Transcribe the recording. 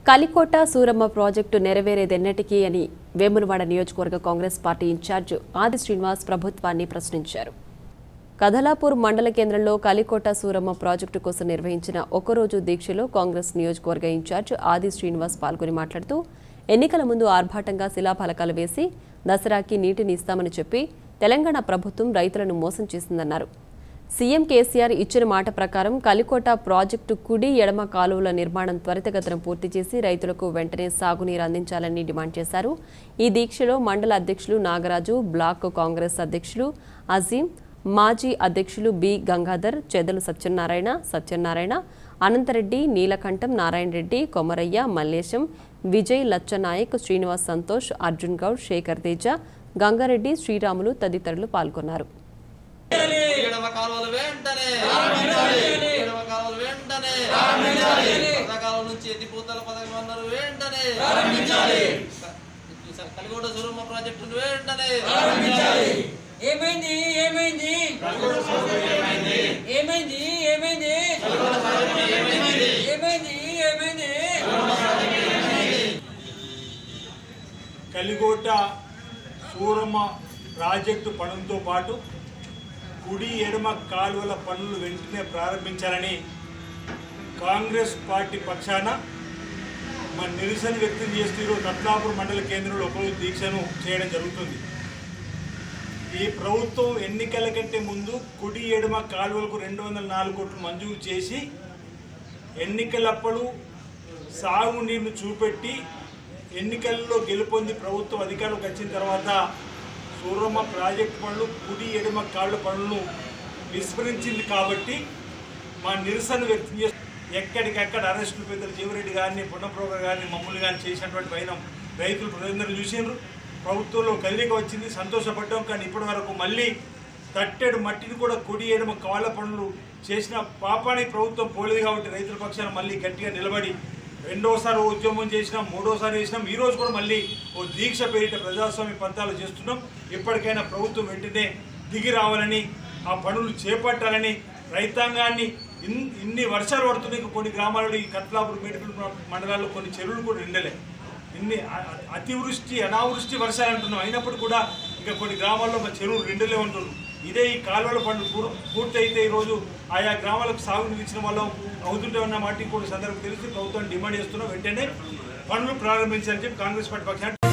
Kalikota Suramma project నెరవేరేదెన్నటికీ అని వేములవాడ నియోజకవర్గ Congress party incharge ఆది శ్రీనివాస్ ప్రభుత్వాన్ని ప్రశ్నించారు కదలాపూర్ మండల కేంద్రంలో కలికోట సూరమ్మ ప్రాజెక్టు కోసం నిర్వహించిన ఒకరోజు దీక్షలో కాంగ్రెస్ నియోజకవర్గ ఇన్ఛార్జ్ ఆది శ్రీనివాస్ పాల్గొని మాట్లాడుతూ ఎన్నికల ముందు ఆర్భాటంగా శిలాఫలకాలు వేసి దసరాకి నీటిని ఇస్తామని చెప్పి తెలంగాణ ప్రభుత్వం రైతులను మోసం చేసిందన్నారు సీఎం కేసీఆర్ ఇచ్చిన మాట ప్రకారం కలికోట ప్రాజెక్టు కుడి ఎడమ కాలువల నిర్మాణం త్వరితగతిన పూర్తి చేసి రైతులకు వెంటనే సాగునీరు అందించాలని డిమాండ్ చేశారు ఈ దీక్షలో మండల అధ్యక్షులు నాగరాజు బ్లాక్ కాంగ్రెస్ అధ్యక్షులు అజీం మాజీ అధ్యక్షులు బి గంగాధర్ చెదలు సత్యనారాయణ సత్యనారాయణ అనంతరెడ్డి నీలకంఠం నారాయణ రెడ్డి కొమరయ్య మల్లేశం విజయ్ లచ్చనాయక్ శ్రీనివాస్ సంతోష్ అర్జున్ గౌడ్ శేఖర్ తేజ గంగారెడ్డి శ్రీరాములు తదితరులు పాల్గొన్నారు ఎడమ కాలువలు వెంటనే ఎడమ కాలువలు వెంటనే పథకాల నుంచి ఎత్తిపోతల పథకం అన్నారు వెంటనే కలిగోట సూరమ్మ ప్రాజెక్టు వెంటనే ఏమైంది ఏమైంది ఏమైంది ఏమైంది ఏమైంది ఏమైంది కలిగోట సూరమ్మ ప్రాజెక్టు పనులతో పాటు కుడి ఎడమ కాలువల పనులు వెంటనే ప్రారంభించాలని కాంగ్రెస్ పార్టీ పక్షాన మన నిరసన వ్యక్తం చేస్తూ ఈరోజు రత్నాపూర్ మండల కేంద్రంలో ఒకరోజు దీక్షను చేయడం జరుగుతుంది ఈ ప్రభుత్వం ఎన్నికల కంటే ముందు కుడి ఎడమ కాలువలకు రెండు వందల నాలుగు కోట్లు మంజూరు చేసి ఎన్నికలప్పుడు సాగునీరును చూపెట్టి ఎన్నికల్లో గెలుపొంది ప్రభుత్వం అధికారంలోకి వచ్చిన తర్వాత సూరమ్మ ప్రాజెక్టు పనులు కుడి ఎడమ కాళ్ళ పనులను విస్మరించింది కాబట్టి మా నిరసన వ్యక్తం చేస్తూ ఎక్కడికెక్కడ అరెస్టులు పెద్దలు జీవరెడ్డి గారిని పున్నప్రోగర్ గారిని మమ్మల్ని కానీ చేసినటువంటి పైన రైతులు ప్రజలందరూ చూసిండ్రు ప్రభుత్వంలో కదలిక వచ్చింది సంతోషపడ్డాం కానీ ఇప్పటి వరకు మళ్ళీ తట్టెడు మట్టిని కూడా కుడి ఎడమ కాళ్ళ పనులు చేసిన పాపానికి ప్రభుత్వం పోలేదు కాబట్టి రైతుల పక్షాన మళ్ళీ గట్టిగా నిలబడి రెండోసారి ఉద్యమం చేసినాం మూడోసారి చేసినాం ఈ రోజు కూడా మళ్ళీ ఓ దీక్ష పేరిట ప్రజాస్వామ్య పంతాలు చేస్తున్నాం ఇప్పటికైనా ప్రభుత్వం వెంటనే దిగి రావాలని ఆ పనులు చేపట్టాలని రైతాంగాన్ని ఇన్ ఇన్ని వర్షాలు పడుతున్నాయి ఇంకా కొన్ని గ్రామాలలో ఈ కత్లాపూర్ మేడిపల్లి మండలాల్లో కొన్ని చెరువులు కూడా నిండలే ఇన్ని అ- అ- అతివృష్టి అనావృష్టి వర్షాలు అంటున్నాం అయినప్పుడు కూడా ఇంకా కొన్ని గ్రామాల్లో మా చెరువులు రెండులే ఉంటున్నాం ఇదే ఈ కాలువల పనులు పూర్- పూర్తయితే ఈరోజు ఆయా గ్రామాలకు సాగునీరు ఇచ్చిన వల్ల అవుతుంటే ఉన్న మాట కూడా సందర్భం తెలిసి ప్రభుత్వం డిమాండ్ చేస్తున్నాం వెంటనే పనులు ప్రారంభించాలని చెప్పి కాంగ్రెస్ పార్టీ పక్షాన్ని